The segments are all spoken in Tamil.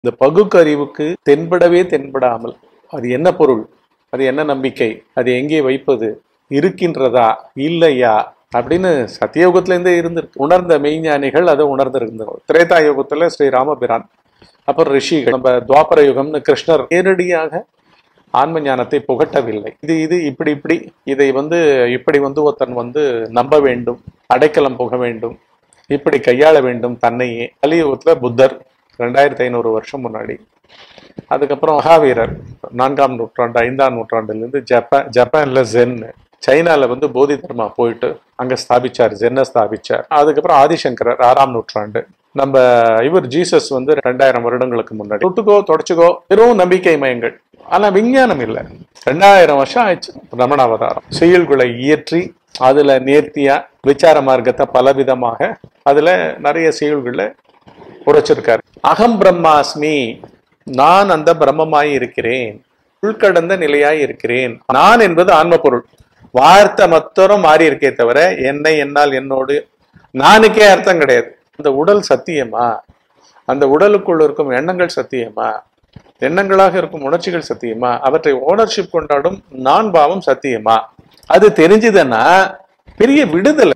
இந்த பகுக்கறிவுக்கு தென்படவே தென்படாமல் அது என்ன பொருள் அது என்ன நம்பிக்கை அது எங்கே வைப்பது இருக்கின்றதா இல்லையா அப்படின்னு சத்தியயுகத்துல இருந்தே இருந்திருக்கு உணர்ந்த மெய்ஞானிகள் அதை உணர்ந்திருந்தாங்க திரேதா யுகத்துல ஸ்ரீ ராமபிரான் அப்புறம் ரிஷிகள் நம்ம துவாபர யுகம்னு கிருஷ்ணர் நேரடியாக ஆன்ம ஞானத்தை புகட்டவில்லை இது இது இப்படி இப்படி இதை வந்து இப்படி வந்து ஒருத்தன் வந்து நம்ப வேண்டும் அடைக்கலம் புக வேண்டும் இப்படி கையாள வேண்டும் தன்னையே கலியுகத்துல புத்தர் ரெண்டாயிரத்தி ஐநூறு வருஷம் முன்னாடி அதுக்கப்புறம் மகாவீரர் நான்காம் நூற்றாண்டு ஐந்தாம் நூற்றாண்டுலேருந்து ஜப்பான் ஜப்பான்ல ஜென் சைனால வந்து போதி தர்மா போயிட்டு அங்க ஸ்தாபிச்சார் ஜென்னை ஸ்தாபிச்சார் அதுக்கப்புறம் ஆதிசங்கரர் ஆறாம் நூற்றாண்டு நம்ம இவர் ஜீசஸ் வந்து ரெண்டாயிரம் வருடங்களுக்கு முன்னாடி தொட்டுக்கோ தொடச்சுக்கோ வெறும் நம்பிக்கை மயங்கள் ஆனா விஞ்ஞானம் இல்லை ரெண்டாயிரம் வருஷம் ஆயிடுச்சு ரமண அவதாரம் செயல்களை இயற்றி அதுல நேர்த்தியா விசார மார்க்கத்தை பலவிதமாக அதுல நிறைய செயல்களை உரைச்சிருக்காரு அகம் பிரம்மாஸ்மி நான் அந்த பிரம்மமாய் இருக்கிறேன் உள்கடந்த நிலையாய் இருக்கிறேன் நான் என்பது ஆன்ம பொருள் வார்த்தை மொத்தரும் மாறி இருக்கே தவிர என்னை என்னால் என்னோடு நானுக்கே அர்த்தம் கிடையாது அந்த உடல் சத்தியமா அந்த உடலுக்குள் இருக்கும் எண்ணங்கள் சத்தியமா எண்ணங்களாக இருக்கும் உணர்ச்சிகள் சத்தியமா அவற்றை ஓனர்ஷிப் கொண்டாடும் நான் பாவம் சத்தியமா அது தெரிஞ்சுதுன்னா பெரிய விடுதலை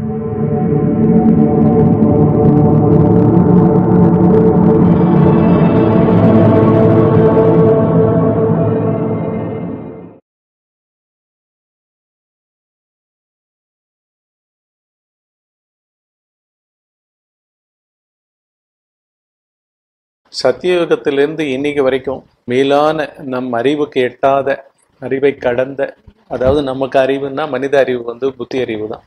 சத்தியயுகத்திலிருந்து இன்னைக்கு வரைக்கும் மேலான நம் அறிவுக்கு எட்டாத அறிவை கடந்த அதாவது நமக்கு அறிவுன்னா மனித அறிவு வந்து புத்தி அறிவு தான்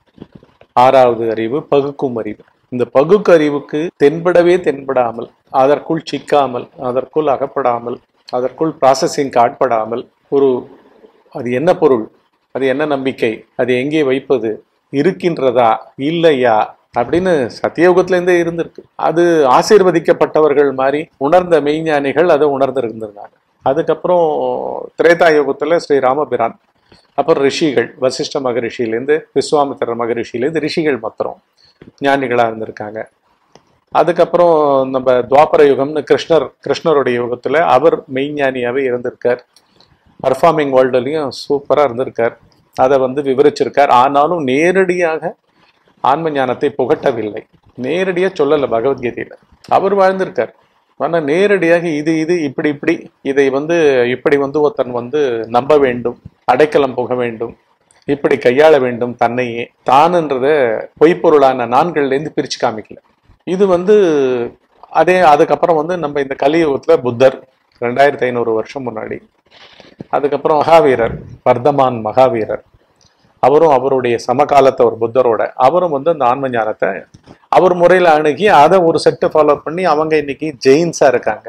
ஆறாவது அறிவு பகுக்கும் அறிவு இந்த பகுக்கறிவுக்கு தென்படவே தென்படாமல் அதற்குள் சிக்காமல் அதற்குள் அகப்படாமல் அதற்குள் ப்ராசஸிங் ஆட்படாமல் ஒரு அது என்ன பொருள் அது என்ன நம்பிக்கை அது எங்கே வைப்பது இருக்கின்றதா இல்லையா அப்படின்னு சத்தியயுகத்துல இருந்தே இருந்திருக்கு அது ஆசீர்வதிக்கப்பட்டவர்கள் மாதிரி உணர்ந்த மெய்ஞானிகள் அதை உணர்ந்திருந்திருந்தாங்க அதுக்கப்புறம் திரேதா யுகத்துல ஸ்ரீ ராமபிரான் அப்புறம் ரிஷிகள் வசிஷ்ட மகரிஷியிலேருந்து விஸ்வாமித்திர மகரிஷியிலேருந்து ரிஷிகள் மாத்திரம் ஞானிகளா இருந்திருக்காங்க அதுக்கப்புறம் நம்ம துவாபர யுகம்னு கிருஷ்ணர் கிருஷ்ணருடைய யுகத்துல அவர் மெய்ஞானியாவே இருந்திருக்கார் பர்ஃபார்மிங் வேர்ல்டுலையும் சூப்பரா இருந்திருக்கார் அதை வந்து விவரிச்சிருக்கார் ஆனாலும் நேரடியாக ஆன்ம ஞானத்தை புகட்டவில்லை நேரடியா சொல்லல பகவத்கீதையில அவர் வாழ்ந்திருக்கார் ஆனா நேரடியாக இது இது இப்படி இப்படி இதை வந்து இப்படி வந்து ஒருத்தன் வந்து நம்ப வேண்டும் அடைக்கலம் புக வேண்டும் இப்படி கையாள வேண்டும் தன்னையே தானுன்றத பொய்ப்பொருளான நான்கள்ல இருந்து பிரிச்சு காமிக்கல இது வந்து அதே அதுக்கப்புறம் வந்து நம்ம இந்த கலியுகத்துல புத்தர் ரெண்டாயிரத்தி ஐநூறு வருஷம் முன்னாடி அதுக்கப்புறம் மகாவீரர் வர்தமான் மகாவீரர் அவரும் அவருடைய சமகாலத்தை ஒரு புத்தரோட அவரும் வந்து அந்த ஆன்ம ஞானத்தை அவர் முறையில் அணுகி அதை ஒரு செட்டை ஃபாலோ பண்ணி அவங்க இன்னைக்கு ஜெயின்ஸா இருக்காங்க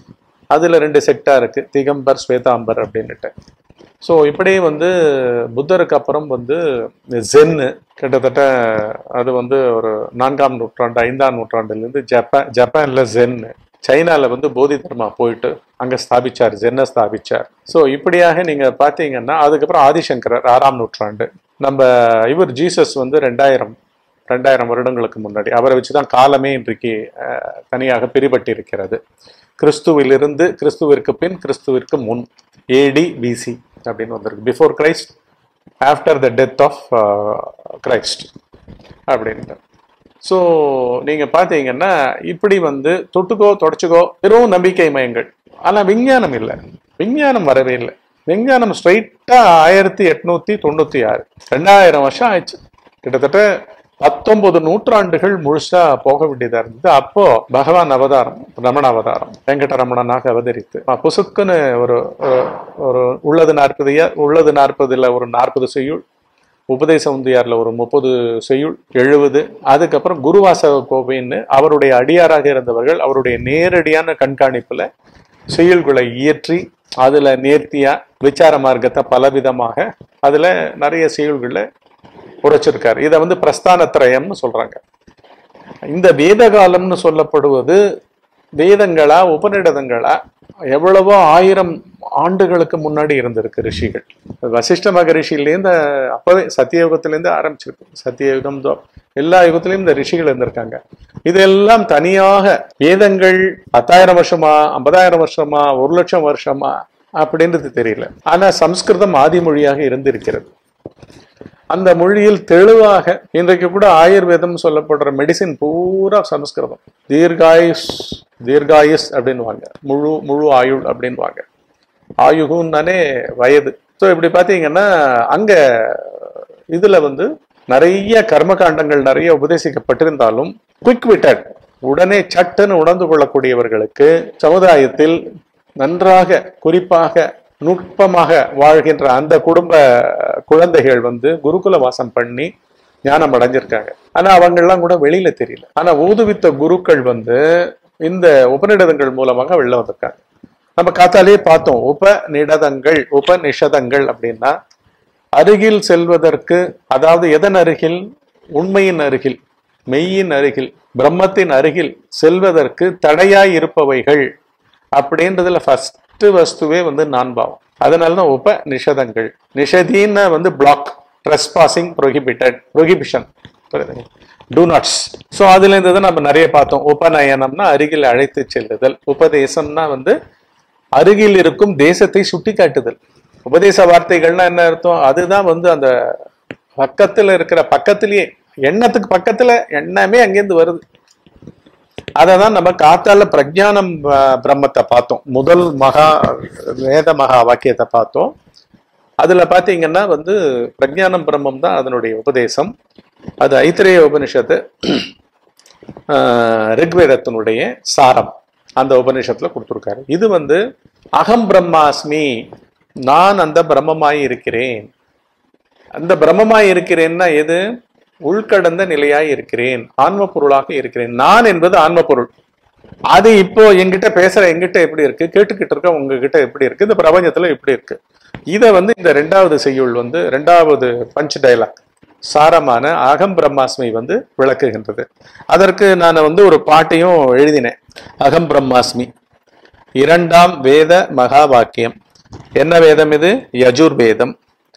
அதுல ரெண்டு செட்டா இருக்கு திகம்பர் ஸ்வேதாம்பர் அப்படின்னுட்டு ஸோ இப்படியே வந்து புத்தருக்கு அப்புறம் வந்து ஜென்னு கிட்டத்தட்ட அது வந்து ஒரு நான்காம் நூற்றாண்டு ஐந்தாம் நூற்றாண்டுலேருந்து ஜப்பான் ஜப்பான்ல ஜென்னு சைனால வந்து போதி தர்மா போயிட்டு அங்க ஸ்தாபிச்சார் ஜென்னை ஸ்தாபிச்சார் ஸோ இப்படியாக நீங்க பார்த்தீங்கன்னா அதுக்கப்புறம் ஆதிசங்கரர் ஆறாம் நூற்றாண்டு நம்ம இவர் ஜீசஸ் வந்து ரெண்டாயிரம் ரெண்டாயிரம் வருடங்களுக்கு முன்னாடி அவரை வச்சுதான் காலமே இன்றைக்கு அஹ், தனியாக பிரிபட்டு இருக்கிறது கிறிஸ்துவிலிருந்து கிறிஸ்துவிற்கு பின் கிறிஸ்துவிற்கு முன் ஏடி பிசி அப்படின்னு வந்திருக்கு before Christ after the death of Christ அப்படின்ட்டு ஸோ நீங்க பார்த்தீங்கன்னா இப்படி வந்து தொட்டுக்கோ தொடச்சுக்கோ வெறும் நம்பிக்கை மயங்கள் ஆனா விஞ்ஞானம் இல்லை விஞ்ஞானம் வரவே இல்லை விஞ்ஞானம் ஸ்ட்ரைட்டா ஆயிரத்தி எட்நூத்தி தொண்ணூத்தி ஆறு ரெண்டாயிரம் வருஷம் ஆயிடுச்சு கிட்டத்தட்ட பத்தொன்பது நூற்றாண்டுகள் முழுசா போக வேண்டியதா இருந்தது அப்போ பகவான் அவதாரம் ரமண அவதாரம் வெங்கடரமணனாக அவதரித்து அஹ் புசுக்குன்னு ஒரு ஒரு- ஒரு உள்ளது நாற்பது உள்ளது நாற்பதுல ஒரு நாற்பது செய்யுள் உபதேச உந்தியார்ல ஒரு முப்பது செய்யுள் எழுபது அதுக்கப்புறம் குருவாசக கோவைன்னு அவருடைய அடியாராக இருந்தவர்கள் அவருடைய நேரடியான கண்காணிப்புல செய்யுள்களை இயற்றி அதுல நேர்த்தியா விசார மார்க்கத்தை பலவிதமாக அதுல நிறைய செய்யுள்களை உரைச்சிருக்காரு இதை வந்து பிரஸ்தானத்திரயம்னு சொல்றாங்க இந்த வேத காலம்னு சொல்லப்படுவது வேதங்களா உபநிடதங்களா எவ்வளவோ ஆயிரம் ஆண்டுகளுக்கு முன்னாடி இருந்திருக்கு ரிஷிகள் வசிஷ்ட மகரிஷிலேருந்து அப்பவே சத்தியயுகத்திலேருந்து ஆரம்பிச்சிருக்கு சத்தியயுகம் தோ எல்லா யுகத்திலையும் இந்த ரிஷிகள் இருந்திருக்காங்க இதெல்லாம் தனியாக வேதங்கள் பத்தாயிரம் வருஷமா ஐம்பதாயிரம் வருஷமா ஒரு லட்சம் வருஷமா அப்படின்றது தெரியல ஆனா சம்ஸ்கிருதம் ஆதி மொழியாக இருந்திருக்கிறது அந்த மொழியில் தெளிவாக இன்றைக்கு கூட ஆயுர்வேதம் சொல்லப்படுற மெடிசின் பூரா சமஸ்கிருதம் தீர்காயுஸ் தீர்காயுஸ் அப்படின்வாங்க முழு முழு ஆயுள் அப்படின்வாங்க ஆயுகுன்னானே வயது ஸோ இப்படி பார்த்தீங்கன்னா அங்க இதுல வந்து நிறைய கர்மகாண்டங்கள் நிறைய உபதேசிக்கப்பட்டிருந்தாலும் குவிக் விட்டட் உடனே சட்டுன்னு உணர்ந்து கொள்ளக்கூடியவர்களுக்கு சமுதாயத்தில் நன்றாக குறிப்பாக நுட்பமாக வாழ்கின்ற அந்த குடும்ப குழந்தைகள் வந்து குருகுல வாசம் பண்ணி ஞானம் அடைஞ்சிருக்காங்க ஆனா அவங்கெல்லாம் கூட வெளியில தெரியல ஆனா ஊதுவித்த குருக்கள் வந்து இந்த உபநிடதங்கள் மூலமாக வெளில வந்திருக்காங்க நம்ம காத்தாலேயே பார்த்தோம் உபநிடதங்கள் உபநிஷதங்கள் அப்படின்னா அருகில் செல்வதற்கு அதாவது எதன் அருகில் உண்மையின் அருகில் மெய்யின் அருகில் பிரம்மத்தின் அருகில் செல்வதற்கு தடையாய் இருப்பவைகள் அப்படின்றதுல ஃபர்ஸ்ட் வஸ்துவே வந்து நான் பாவம் அதனால தான் உப நிஷதங்கள் நிஷதின்னு வந்து black dress passing prohibited prohibition do nots so அதுல இருந்து தான் நம்ம நிறைய பார்த்தோம் உபநயனம்னா அருகில் அழைத்து செல்லுதல் உபதேசம்னா வந்து அருகில் இருக்கும் தேசத்தை சுட்டி காட்டுதல் உபதேச வார்த்தைகள்னா என்ன அர்த்தம் அதுதான் வந்து அந்த பக்கத்துல இருக்கிற பக்கத்திலேயே எண்ணத்துக்கு பக்கத்துல எண்ணமே அங்கேருந்து வருது அதை தான் நம்ம காத்தால பிரஜானம் அஹ், பிரம்மத்தை பார்த்தோம் முதல் மகா வேத மகா வாக்கியத்தை பார்த்தோம் அதுல பாத்தீங்கன்னா வந்து பிரஜானம் பிரம்மம் தான் அதனுடைய உபதேசம் அது ஐத்திரேய உபனிஷத்து ஆஹ், ரிக்வேதத்தினுடைய சாரம் அந்த உபனிஷத்துல கொடுத்துருக்காரு இது வந்து அகம் பிரம்மாஸ்மி நான் அந்த பிரம்மமாய் இருக்கிறேன் அந்த பிரம்மமாய் இருக்கிறேன்னா எது உள்கடந்த நிலையாய் இருக்கிறேன் ஆன்ம பொருளாக இருக்கிறேன் நான் என்பது ஆன்ம பொருள் அது இப்போ எங்கிட்ட பேசுற எங்கிட்ட எப்படி இருக்கு கேட்டுக்கிட்டு இருக்க உங்ககிட்ட எப்படி இருக்கு இந்த பிரபஞ்சத்துல எப்படி இருக்கு இதை வந்து இந்த ரெண்டாவது செய்யுள் வந்து ரெண்டாவது பஞ்ச் டயலாக் சாரமான அகம் பிரம்மாஸ்மி வந்து விளக்குகின்றது அதற்கு நான் வந்து ஒரு பாட்டையும் எழுதினேன் அகம் பிரம்மாஸ்மி இரண்டாம் வேத மகா வாக்கியம் என்ன வேதம் இது யஜுர் வேதம்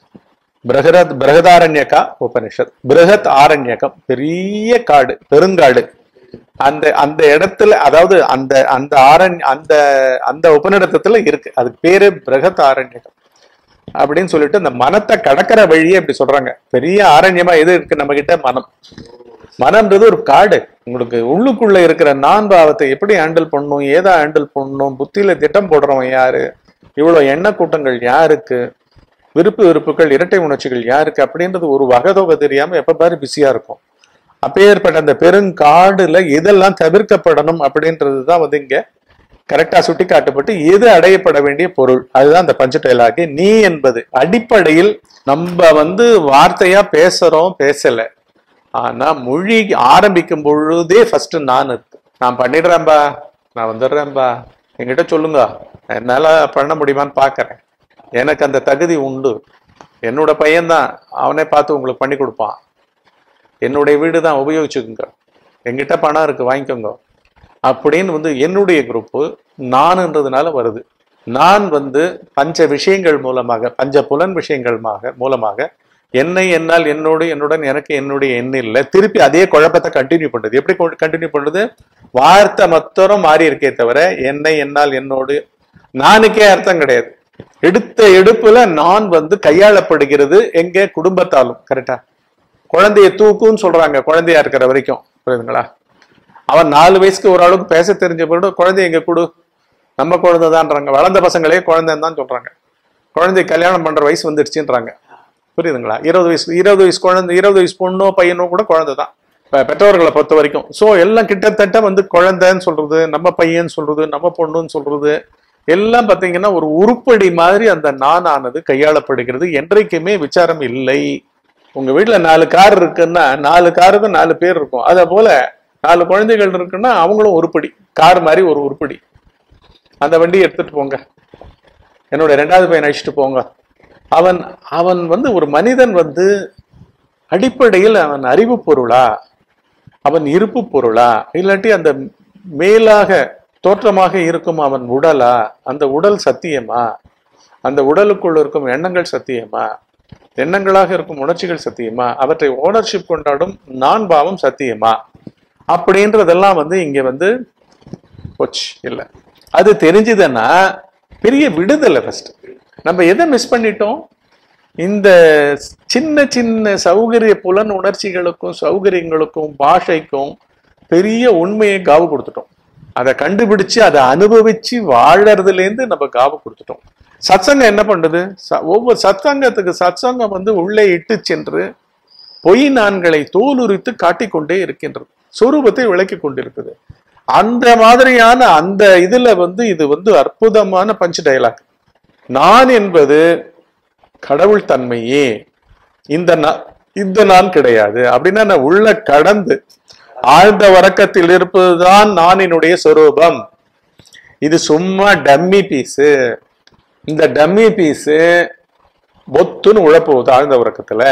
பிரகரத் பிரகதாரண்யகா உபனிஷத் பிரகத் ஆரண்யகம் பெரிய காடு பெருங்காடு அந்த அந்த இடத்துல அதாவது அந்த அந்த ஆரண் அந்த அந்த உபநிடத்தத்துல இருக்கு அதுக்கு பேரு பிரகத் ஆரண்யகம் அப்படின்னு சொல்லிட்டு அந்த மனத்தை கடக்கிற வழியே இப்படி சொல்றாங்க பெரிய ஆரண்யமா எது இருக்கு நம்ம கிட்ட மனம் மனம்ன்றது ஒரு காடு உங்களுக்கு உள்ளுக்குள்ள இருக்கிற நான் பாவத்தை எப்படி ஹேண்டில் பண்ணணும் ஏதா ஹேண்டில் பண்ணணும் புத்தியில திட்டம் போடுறவன் யாரு இவ்வளவு எண்ண கூட்டங்கள் யாருக்கு விருப்பு வெறுப்புகள் இரட்டை உணர்ச்சிகள் யாருக்கு அப்படின்றது ஒரு வகதொகை தெரியாம எப்ப பாரு பிஸியா இருக்கும் அப்பேற்பட்ட அந்த பெருங்காடுல எதெல்லாம் தவிர்க்கப்படணும் அப்படின்றது தான் வந்து இங்க கரெக்டா சுட்டி காட்டப்பட்டு எது அடையப்பட வேண்டிய பொருள் அதுதான் அந்த பஞ்ச டயலாகி நீ என்பது அடிப்படையில் நம்ம வந்து வார்த்தையா பேசுறோம் பேசல ஆனா மொழி ஆரம்பிக்கும் பொழுதே ஃபர்ஸ்ட் நான் இருக்கு நான் பண்ணிடுறேன்பா நான் வந்துடுறேன்பா என்கிட்ட சொல்லுங்க என்னால பண்ண முடியுமான்னு பாக்குறேன் எனக்கு அந்த தகுதி உண்டு என்னோட பையன்தான் அவனே பார்த்து உங்களுக்கு பண்ணி கொடுப்பான் என்னுடைய வீடு தான் உபயோகிச்சுக்குங்க என்கிட்ட பணம் இருக்கு வாங்கிக்கோங்க அப்படின்னு வந்து என்னுடைய குரூப்பு நான்ன்றதுனால வருது நான் வந்து பஞ்ச விஷயங்கள் மூலமாக பஞ்ச புலன் விஷயங்கள்மாக மூலமாக என்னை என்னால் என்னோடு என்னுடன் எனக்கு என்னுடைய எண்ணம் இல்லை திருப்பி அதே குழப்பத்தை கண்டினியூ பண்ணுது எப்படி கண்டினியூ பண்ணுது வார்த்தை மொத்தம் மாறி இருக்கே தவிர என்னை என்னால் என்னோடு நானுக்கே அர்த்தம் கிடையாது எடுத்த எடுப்புல நான் வந்து கையாளப்படுகிறது எங்க குடும்பத்தாலும் கரெக்டா குழந்தைய தூக்குன்னு சொல்றாங்க குழந்தையா இருக்கிற வரைக்கும் புரியுதுங்களா அவன் நாலு வயசுக்கு ஒரு அளவுக்கு பேச தெரிஞ்ச பிறகு குழந்தை எங்க கொடு நம்ம குழந்தைதான்றாங்க வளர்ந்த பசங்களே குழந்தைன்னு தான் சொல்றாங்க குழந்தை கல்யாணம் பண்ற வயசு வந்துடுச்சுன்றாங்க புரியுதுங்களா இருபது வயசு இருபது வயசு குழந்தை இருபது வயசு பொண்ணோ பையனோ கூட குழந்தை தான் இப்ப பெற்றோர்களை பொறுத்த வரைக்கும் ஸோ எல்லாம் கிட்டத்தட்ட வந்து குழந்தைன்னு சொல்றது நம்ம பையன் சொல்றது நம்ம பொண்ணுன்னு சொல்றது எல்லாம் பார்த்தீங்கன்னா ஒரு உருப்படி மாதிரி அந்த நான் ஆனது கையாளப்படுகிறது என்றைக்குமே விசாரம் இல்லை உங்க வீட்டுல நாலு கார் இருக்குன்னா நாலு காருக்கும் நாலு பேர் இருக்கும் அதே போல நாலு குழந்தைகள் இருக்குன்னா அவங்களும் உருப்படி கார் மாதிரி ஒரு உருப்படி அந்த வண்டியை எடுத்துட்டு போங்க என்னோட ரெண்டாவது பையன் அழிச்சிட்டு போங்க அவன் அவன் வந்து ஒரு மனிதன் வந்து அடிப்படையில் அவன் அறிவு பொருளா அவன் இருப்பு பொருளா இல்லாட்டி அந்த மேலாக தோற்றமாக இருக்கும் அவன் உடலா அந்த உடல் சத்தியமா அந்த உடலுக்குள் இருக்கும் எண்ணங்கள் சத்தியமா எண்ணங்களாக இருக்கும் உணர்ச்சிகள் சத்தியமா அவற்றை ஓனர்ஷிப் கொண்டாடும் நான் பாவம் சத்தியமா அப்படின்றதெல்லாம் வந்து இங்க வந்து போச்சு இல்லை அது தெரிஞ்சுதுன்னா பெரிய விடுதலை ஃபர்ஸ்ட் நம்ம எதை மிஸ் பண்ணிட்டோம் இந்த சின்ன சின்ன சௌகரிய புலன் உணர்ச்சிகளுக்கும் சௌகரியங்களுக்கும் பாஷைக்கும் பெரிய உண்மையை காவு கொடுத்துட்டோம் அதை கண்டுபிடிச்சு அதை அனுபவிச்சு வாழறதுலேருந்து நம்ம காவு கொடுத்துட்டோம் சத்சங்கம் என்ன பண்ணுது ச- ஒவ்வொரு சத்சங்கத்துக்கு சத்சங்கம் வந்து உள்ளே இட்டு சென்று பொய் நான்களை தோலுரித்து காட்டிக்கொண்டே இருக்கின்றது சொரூபத்தை விளக்கி கொண்டிருக்குது அந்த மாதிரியான அந்த இதுல வந்து இது வந்து அற்புதமான பஞ்ச் டயலாக் நான் என்பது கடவுள் தன்மையே இந்த நா- இந்த நான் கிடையாது அப்படின்னா நான் உள்ள கடந்து ஆழ்ந்த வரக்கத்தில் இருப்பதுதான் நான் என்னுடைய சொரூபம் இது சும்மா டம்மி பீஸு இந்த டம்மி பீஸு பொத்துன்னு உழப்போகுது ஆழ்ந்த உறக்கத்துல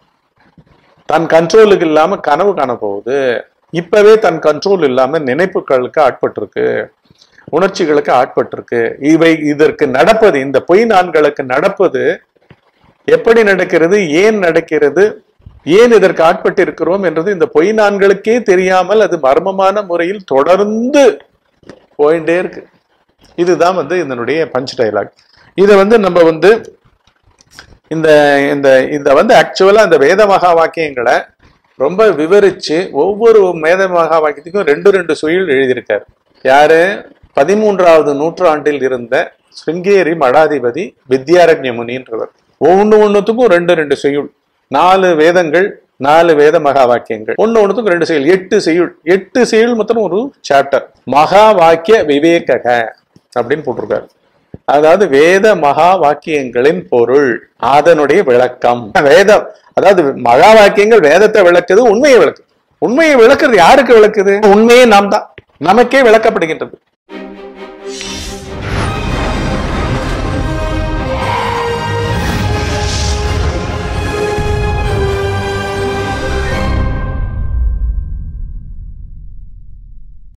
தன் கண்ட்ரோலுக்கு இல்லாம கனவு காண போகுது இப்பவே தன் கண்ட்ரோல் இல்லாம நினைப்புகளுக்கு ஆட்பட்டிருக்கு உணர்ச்சிகளுக்கு ஆட்பட்டிருக்கு இவை இதற்கு நடப்பது இந்த பொய் நான்களுக்கு நடப்பது எப்படி நடக்கிறது ஏன் நடக்கிறது ஏன் இதற்கு ஆட்பட்டு இருக்கிறோம் என்றது இந்த பொய் நான்களுக்கே தெரியாமல் அது மர்மமான முறையில் தொடர்ந்து போயிட்டே இருக்கு இதுதான் வந்து இதனுடைய பஞ்ச் டயலாக் இதை வந்து நம்ம வந்து இந்த இந்த இந்த வந்து ஆக்சுவலா இந்த வேத மகா வாக்கியங்களை ரொம்ப விவரிச்சு ஒவ்வொரு வேத மகா வாக்கியத்துக்கும் ரெண்டு ரெண்டு சுயில் எழுதியிருக்காரு யாரு பதிமூன்றாவது நூற்றாண்டில் இருந்த ஸ்ருங்கேரி மடாதிபதி வித்யாரண்ய முனின்றவர் ஒவ்வொன்று ஒன்றுத்துக்கும் ரெண்டு ரெண்டு செய்யுள் நாலு வேதங்கள் நாலு வேத மகா வாக்கியங்கள் ஒன்று ஒன்றுத்துக்கும் ரெண்டு செய்யுள் எட்டு செய்யுள் எட்டு செய்யுள் மொத்தம் ஒரு சாப்டர் மகா வாக்கிய விவேகக அப்படின்னு போட்டிருக்காரு அதாவது வேத மகா வாக்கியங்களின் பொருள் அதனுடைய விளக்கம் வேதம் அதாவது மகா வாக்கியங்கள் வேதத்தை விளக்குது உண்மையை விளக்குது உண்மையை விளக்குறது யாருக்கு விளக்குது உண்மையே நாம் தான் நமக்கே விளக்கப்படுகின்றது